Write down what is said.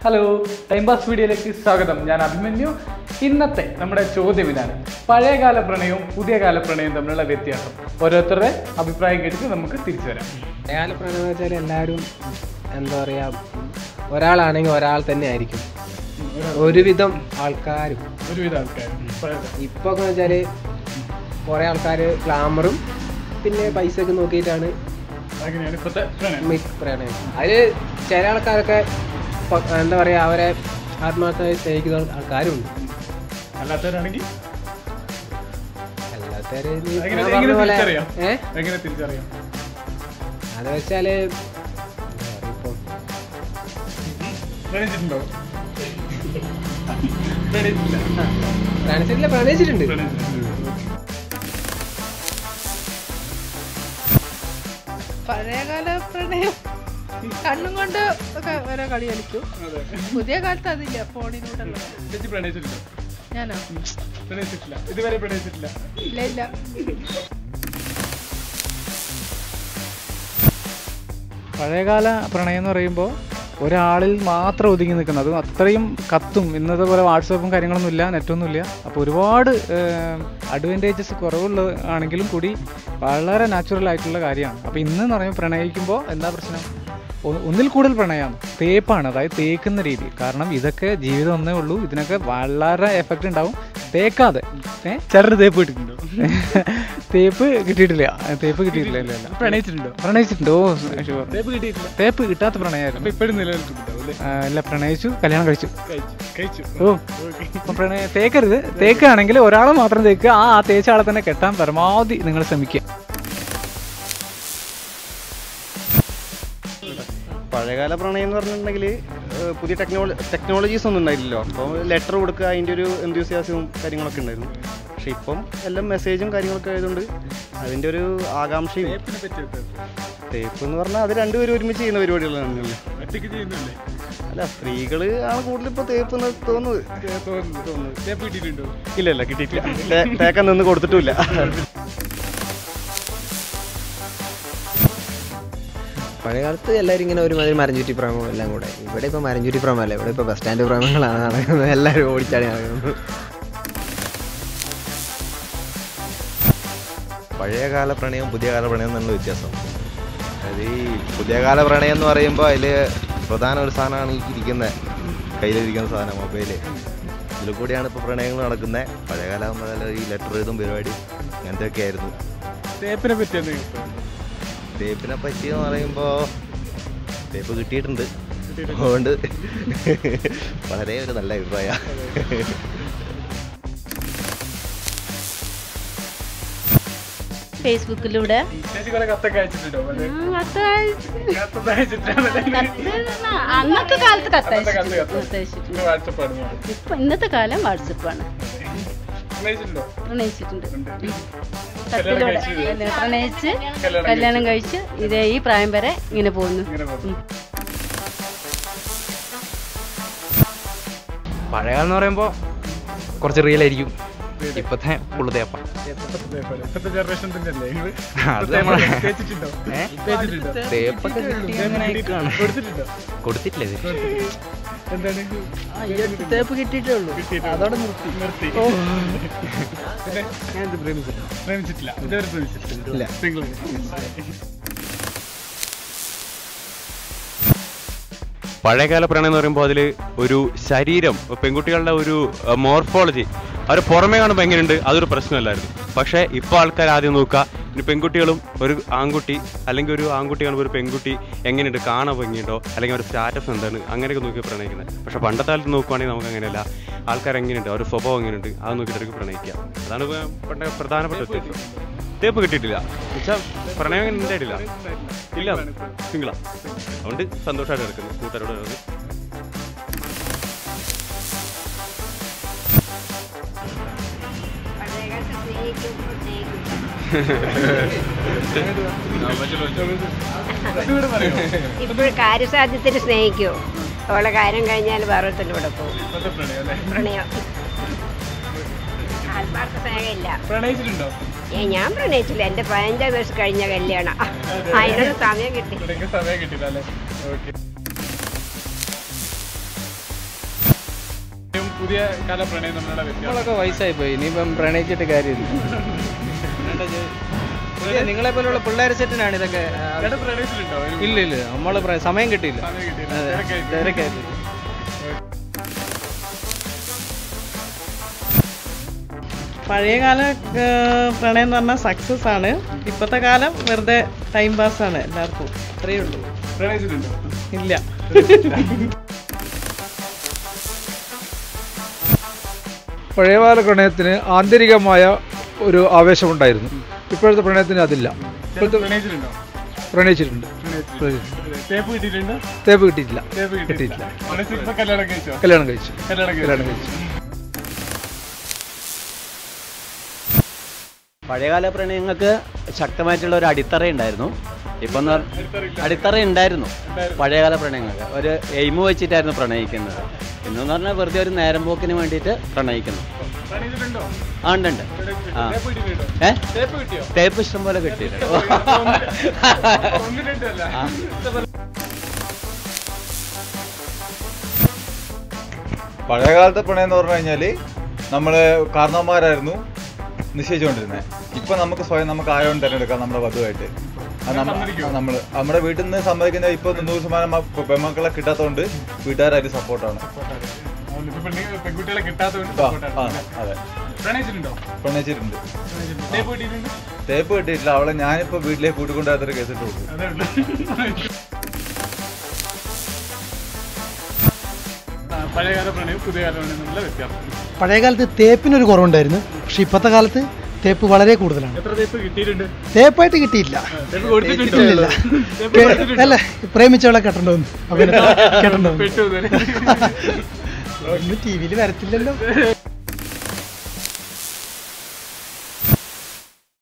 Hello time pass വീഡിയോയിലേക്ക് സ്വാഗതം ഞാൻ അഭിമന്യു ഇന്നത്തെ നമ്മുടെ ചോദ്യം ഇതാണ് പഴയകാല പ്രണയവും പുതിയ കാല പ്രണയവും തമ്മിലുള്ള വ്യത്യാസം ഓരോരുത്തരുടെ അഭിപ്രായം കേട്ടിട്ട് നമുക്ക് തിരിച്ചു വരാം അയാൾ പ്രണയം വെച്ചാൽ എല്ലാവരും എന്താ പറയുക ഒരാളാണെങ്കിൽ ഒരാൾ തന്നെ ആയിരിക്കും ഒരുവിധം ആൾക്കാരും ഒരുവിധ ആൾക്കാർ ഇപ്പോൾ ഒക്കെ വെച്ചാൽ കുറേ ആൾക്കാർ ഗ്ലാമറും പിന്നെ പൈസ ഒക്കെ നോക്കിയിട്ടാണ് അങ്ങനെയാണ് ഇപ്പോഴത്തെ പ്രണയം മിക്സ് പ്രണയം അതിൽ ചില ആൾക്കാരൊക്കെ പ- എന്താ പറയുക അവരെ ആത്മാർത്ഥമായി സ്നേഹിക്കുന്ന ആൾക്കാരുണ്ട് അല്ലാത്തവരാണെങ്കിൽ അല്ലാത്തവര് ഈ എങ്ങനെ ഞാൻ എങ്ങനെ പറഞ്ഞ പോലെ തിരിച്ചറിയാം ഏ എങ്ങനെ തിരിച്ചറിയാം അത് വെച്ചാല് ഇപ്പം പ്രണയിച്ചിട്ടുണ്ടോ പ്രണയിച്ചില്ല പ്രണയിച്ചിട്ടില്ല പ്രണയിച്ചിട്ടുണ്ട് പ്രണയിച്ചിട്ടുണ്ട് പഴയകാല പ്രണയം കണ്ണും കൊണ്ട് ഒക്കെ ഓരോ കളി കളിക്കും അതെ പുതിയ കാലത്ത് അതില്ല ഫോണിലൂടെയുള്ള ചേച്ചി പ്രണയിച്ചിട്ടുണ്ടോ ഞാനോ പ്രണയിച്ചിട്ടില്ല ഇതുവരെ പ്രണയിച്ചിട്ടില്ല ഇല്ല ഇല്ല പഴയകാല പ്രണയം എന്ന് പറയുമ്പോൾ ഒരാളിൽ മാത്രം ഒതുങ്ങി നിൽക്കുന്നത് അതും അത്രയും കത്തും ഇന്നത്തെ പോലെ വാട്സപ്പും കാര്യങ്ങളൊന്നും ഇല്ല നെറ്റൊന്നും ഇല്ല അപ്പോൾ ഒരുപാട് അഡ്വാൻറ്റേജസ് കുറവുള്ള ആണെങ്കിലും കൂടി വളരെ നാച്ചുറൽ ആയിട്ടുള്ള കാര്യമാണ് അപ്പോൾ ഇന്ന് എന്ന് പറയുമ്പോൾ പ്രണയിക്കുമ്പോൾ എന്താ പ്രശ്നം ഒ- ഒന്നിൽ കൂടുതൽ പ്രണയമാണ് തേപ്പാണ് അതായത് തേക്കുന്ന രീതി കാരണം ഇതൊക്കെ ജീവിതം ഒന്നേ ഉള്ളൂ ഇതിനൊക്കെ വളരെ എഫക്റ്റ് ഉണ്ടാവും തേക്കാതെ ഏഹ് ചിലർ തേപ്പ് കിട്ടിയിട്ടുണ്ടോ തേപ്പ് കിട്ടിയിട്ടില്ല തേപ്പ് കിട്ടിയിട്ടില്ല ഇല്ല ഇല്ല പ്രണയിച്ചിട്ടുണ്ടോ പ്രണയിച്ചിട്ടുണ്ടോ ഷുവർ തേപ്പ് കിട്ടിയിട്ടില്ല തേപ്പ് കിട്ടാത്ത പ്രണയമായിരുന്നു ഇപ്പോഴും നിലനിൽക്കുന്നുണ്ടാവും ഇല്ല പ്രണയിച്ചു കല്യാണം കഴിച്ചു കഴിച്ചു ഓ അപ്പൊ പ്രണയ തേക്കരുത് തേക്കാണെങ്കിൽ ഒരാളെ മാത്രം തേക്കുക ആ ആ തേച്ച ആളെ തന്നെ കെട്ടാൻ പരമാവധി നിങ്ങൾ ശ്രമിക്കുക പഴയകാല പ്രണയം എന്ന് പറഞ്ഞിട്ടുണ്ടെങ്കിൽ പുതിയ ടെക്നോളജി ടെക്നോളജീസ് ഒന്നും ഉണ്ടായില്ലല്ലോ അപ്പോൾ ലെറ്റർ കൊടുക്കുക അതിൻ്റെ ഒരു എന്ത്യൂസിയാസവും കാര്യങ്ങളൊക്കെ ഉണ്ടായിരുന്നു പക്ഷെ ഇപ്പം എല്ലാം മെസ്സേജും കാര്യങ്ങളൊക്കെ ആയതുകൊണ്ട് അതിൻ്റെ ഒരു ആകാംക്ഷയും തേപ്പ് എന്ന് പറഞ്ഞാൽ അത് രണ്ടുപേരും ഒരുമിച്ച് ചെയ്യുന്ന പരിപാടികളാണല്ലോ അല്ല സ്ത്രീകൾ ആണ് കൂടുതൽ ഇപ്പോൾ തേപ്പ് എന്ന് തോന്നുന്നത് ഇല്ല ഇല്ല കിട്ടിയിട്ടില്ല തേ- തേക്കാൻ നിന്ന് കൊടുത്തിട്ടുമില്ല പഴയകാലത്ത് എല്ലാവരും ഇങ്ങനെ ഒരുമാതിരി മരഞ്ചുറ്റി പ്രേമം എല്ലാം കൂടെ ഇവിടെ ഇപ്പോൾ മരഞ്ചുറ്റി പ്രേമല്ല ഇവിടെ ഇപ്പോൾ ബസ് സ്റ്റാൻഡ് പ്രേമങ്ങളാണ് നടക്കുന്നത് എല്ലാവരും ഓടിച്ചാടി നടക്കുന്നത് പഴയകാല പ്രണയവും പുതിയ കാല പ്രണയവും തമ്മിലുള്ള വ്യത്യാസം അതായത് ഈ പുതിയ കാല പ്രണയം എന്ന് പറയുമ്പോൾ അതിൽ പ്രധാന ഒരു സാധനമാണ് ഈ ഇരിക്കുന്നത് കയ്യിലിരിക്കുന്ന സാധനം മൊബൈല് ഇതിൽ കൂടിയാണ് ഇപ്പോൾ പ്രണയങ്ങൾ നടക്കുന്നത് പഴയകാലം ആകുമ്പോൾ ഈ ലെറ്റർ എഴുതും പരിപാടി അങ്ങനത്തെ ഒക്കെ ആയിരുന്നു തേപ്പിനെ പറ്റി എന്തെങ്കിലും തേപ്പിനെ പറ്റി എന്ന് പറയുമ്പോൾ തേപ്പ് കിട്ടിയിട്ടുണ്ട് അതുകൊണ്ട് വളരെ ഒരു നല്ല അഭിപ്രായമാണ് ഫേസ്ബുക്കിലൂടെ ചേച്ചി കുറെ കത്തൊക്കെ അയച്ചിട്ടുണ്ടോ മറ്റേ ഉം, കത്ത് അയച്ച്- കത്തൊക്കെ അയച്ചിട്ടാണല്ലേ? കത്ത് ന- അന്നത്തെ കാലത്ത് അന്നത്തെ കാലത്ത് കത്തയച്ചിട്ടുണ്ട് കത്ത്. കത്തയച്ചിട്ടുണ്ട് ഇന്ന് വാട്സപ്പാണ് മോനെ. ഇപ്പൊ ഇന്നത്തെ കാലം വാട്സപ്പാണ് പ്രണയിച്ചിട്ടുണ്ടോ? പ്രണയിച്ചിട്ടുണ്ട് ഉണ്ട്. കത്തിലൂടെ കഴിച്ചു. കല്യാണം പ്രണയിച്ച് കല്യാണം കല്യാണം കഴിച്ച് ഇതേ ഈ പ്രായം വരെ ഇങ്ങനെ പോകുന്നു ഇങ്ങനെ പോകുന്നു. പഴയകാലം എന്ന് പറയുമ്പോൾ കുറച്ച് റിയൽ ആയിരിക്കും ഇപ്പത്തെ ഫുള്ള് തേപ്പ ഇപ്പത്തെ പോലെ. ഇപ്പത്തെ generation തന്നെയല്ലേ ഇത്? അത് ഇപ്പത്തെ നമ്മളെ- പോലെ തേച്ചിട്ടുണ്ടോ? ഏ? തേച്ചിട്ടുണ്ടോ? തേപ്പൊക്കെ കിട്ടി അങ്ങനെ ആയിക്കാണ്. കൊടുത്തിട്ടുണ്ടോ? കൊടുത്തിട്ടില്ല ഇത് എന്താണ് തേപ്പ് കിട്ടിയിട്ടേ ഉള്ളൂ കിട്ടിയിട്ടില്ല. അതോടെ നിർത്തി നിർത്തി പിന്നെ ഞാൻ പ്രേമിച്ചില്ല പ്രേമിച്ചിട്ടില്ല ഇതുവരെ പ്രേമിച്ചിട്ടില്ല ഇല്ല. സിംഗിൾ പഴയകാല പ്രണയം എന്ന് പറയുമ്പോൾ അതിൽ ഒരു ശരീരം പെൺകുട്ടികളുടെ ഒരു മോർഫോളജി അവർ പുറമേ കാണുമ്പോൾ എങ്ങനെയുണ്ട് അതൊരു പ്രശ്നമല്ലായിരുന്നു പക്ഷേ ഇപ്പോൾ ആൾക്കാർ ആദ്യം നോക്കുക ഒരു പെൺകുട്ടികളും ഒരു ആൺകുട്ടി അല്ലെങ്കിൽ ഒരു ആൺകുട്ടി കാണുമ്പോൾ ഒരു പെൺകുട്ടി എങ്ങനെയുണ്ട് കാണാൻ ഭംഗിയുണ്ടോ അല്ലെങ്കിൽ ഒരു സ്റ്റാറ്റസ് എന്താണ് അങ്ങനെയൊക്കെ നോക്കി പ്രണയിക്കുന്നത് പക്ഷേ പണ്ടത്തെ കാലത്ത് നോക്കുവാണെങ്കിൽ നമുക്ക് അങ്ങനെയല്ല ആൾക്കാർ എങ്ങനെയുണ്ട് അവരുടെ സ്വഭാവം എങ്ങനെയുണ്ട് അത് നോക്കിയിട്ടായിരിക്കും പ്രണയിക്കുക അതാണ് ഇപ്പൊ പണ്ട പ്രധാനപ്പെട്ട വ്യത്യാസം തേപ്പ് കിട്ടിയിട്ടില്ല എന്നുവെച്ചാൽ പ്രണയം അങ്ങനെ ഉണ്ടായിട്ടില്ല ഇല്ല സിംഗിളാ അതുകൊണ്ട് സന്തോഷമായിട്ട് കിടക്കുന്നു കൂട്ടുകാരോട് കിടന്ന് ഇപ്പോൾ കാര്യസാധ്യത്തിന് സ്നേഹിക്കുമോ അവളെ കാര്യം കഴിഞ്ഞാൽ ഭാരതത്തിലൂടെ പോകും ഇപ്പത്തെ പ്രണയം അല്ലേ പ്രണയം ആത്മാർത്ഥ സ്നേഹമില്ല പ്രണയിച്ചിട്ടുണ്ടോ ഏ ഞാൻ പ്രണയിച്ചില്ല എൻ്റെ പതിനഞ്ചാം വയസ്സ് കഴിഞ്ഞ കല്യാണം അതിനൊരു സമയം കിട്ടി തുടങ്ങിയ സമയം കിട്ടില്ല അല്ലേ ഓക്കെ പുതിയ കാല പ്രണയം തമ്മിലുള്ള വ്യത്യാസം നമ്മളൊക്കെ വയസ്സായി പോയി ഇനിയിപ്പം പ്രണയിച്ചിട്ട് കാര്യമില്ല നിങ്ങളെ പോലുള്ള പിള്ളേർ സെറ്റിനാണ് ഇതൊക്കെ ചേട്ടൻ പ്രണയത്തിലുണ്ടോ ഒരു ഇല്ല ഇല്ല നമ്മൾ സമയം കിട്ടിയില്ല സമയം കിട്ടിയില്ല. അതെ, തിരക്കായി പോയി. തിരക്കായി പോയി. പഴയകാല ഏഹ്, പ്രണയം എന്ന് പറഞ്ഞാൽ സക്സസ് ആണ് ഇപ്പോഴത്തെ കാലം വെറുതെ ടൈം പാസ് ആണ് എല്ലാവർക്കും അത്രയേ ഉള്ളൂ പ്രണയിച്ചിട്ടുണ്ടോ ഇല്ല പഴയകാല പ്രണയത്തിന് ആന്തരികമായ ഒരു ആവേശമുണ്ടായിരുന്നു ഇപ്പോഴത്തെ പ്രണയത്തിന് അതില്ല ഇപ്പോഴത്തെ പ്രണയിച്ചിട്ടുണ്ടോ പ്രണയിച്ചിട്ടുണ്ട് പ്രണയിച്ചിട്ടുണ്ട്. തേപ്പ് കിട്ടിയിട്ടുണ്ടോ തേപ്പ് കിട്ടിയിട്ടില്ല തേപ്പ് കിട്ടിയിട്ടില്ല പ്രണയിച്ച് ഇപ്പൊ കല്യാണം കഴിച്ചോ കല്യാണം കഴിച്ചു കല്യാണം കല്യാണം കഴിച്ചു കഴിച്ചു പഴയകാല പ്രണയങ്ങൾക്ക് ശക്തമായിട്ടുള്ള ഒരു അടിത്തറ ഉണ്ടായിരുന്നു ഇപ്പം എന്ന് പറഞ്ഞ- അടിത്തറ ഉണ്ടായിരുന്നു പഴയകാല പ്രണയങ്ങൾക്ക് ഒരു എയിം വെച്ചിട്ടായിരുന്നു പ്രണയിക്കുന്നത് ഇന്നെന്ന് പറഞ്ഞാൽ വെറുതെ ഒരു നേരം പോക്കിന് വേണ്ടിയിട്ട് പ്രണയിക്കുന്നു പ്രണയിച്ചിട്ടുണ്ടോ ആ ഉണ്ട് ഉണ്ട് ആ തേപ്പ് കിട്ടിയിട്ടുണ്ടോ ഏ തേപ്പ് കിട്ടിയോ തേപ്പ് ഇഷ്ടം പോലെ കിട്ടിയിട്ടുണ്ട് ഒന്ന് രണ്ടല്ല ആ. പഴയകാലത്തെ പ്രണയം എന്ന് പറഞ്ഞു കഴിഞ്ഞാൽ നമ്മൾ കാരണവന്മാരായിരുന്നു നിശ്ചയിച്ചുകൊണ്ടിരുന്നത് ഇപ്പൊ നമുക്ക് സ്വയം നമുക്ക് ആയോണ്ട് തിരഞ്ഞെടുക്കാം നമ്മുടെ വധുവായിട്ട് നമ്മൾ നമ്മുടെ വീട്ടിൽ നിന്ന് സമ്മതിക്കുന്ന ഇപ്പൊ നൂറ് ശതമാനം മ- പെൺമക്കളെ കിട്ടാത്തതുകൊണ്ട് വീട്ടുകാർ അതിൽ സപ്പോർട്ടാണ് അതുകൊണ്ട് ഇപ്പൊ പെണ്ണി- പെൺകുട്ടികളെ കിട്ടാത്തതുകൊണ്ട് ആ, support ആ, ആണ്. അതെ പ്രണയിച്ചിട്ടുണ്ടോ പ്രണയിച്ചിട്ടുണ്ട് പ്രണയിച്ചിട്ടുണ്ട്. തേപ്പ് കിട്ടിയിട്ടുണ്ട് തേപ്പ് കിട്ടിയിട്ടില്ല അവളെ ഞാനിപ്പോ വീട്ടിലേക്ക് കൂട്ടിക്കൊണ്ടാത്തൊരു കേസിട്ട് കൊടുക്കും അതേ ഉള്ളൂ ആ, പഴയകാല പ്രണയം പുതിയകാല പ്രണയം തമ്മിലുള്ള വ്യത്യാസം പഴയകാലത്ത് തേപ്പിനൊരു കുറവുണ്ടായിരുന്നു പക്ഷെ ഇപ്പോഴത്തെ കാലത്ത് തേപ്പ് വളരെ കൂടുതലാണ് എത്ര തേപ്പ് കിട്ടിയിട്ടുണ്ട് തേപ്പായിട്ട് കിട്ടിയില്ല തേപ്പ് കൊടുത്തിട്ടുണ്ടോ? ഇല്ലില്ല. തേപ്പ് കൊടുത്തിട്ടുണ്ടോ? അല്ല പ്രേമിച്ചവളെ കെട്ടണ്ടോന്ന് അഭിനയത്തിൽ കെട്ടണ്ടോന്ന് പെട്ടു ഇതുവരെ. ഒന്നും ടി വിയിൽ വരത്തില്ലല്ലോ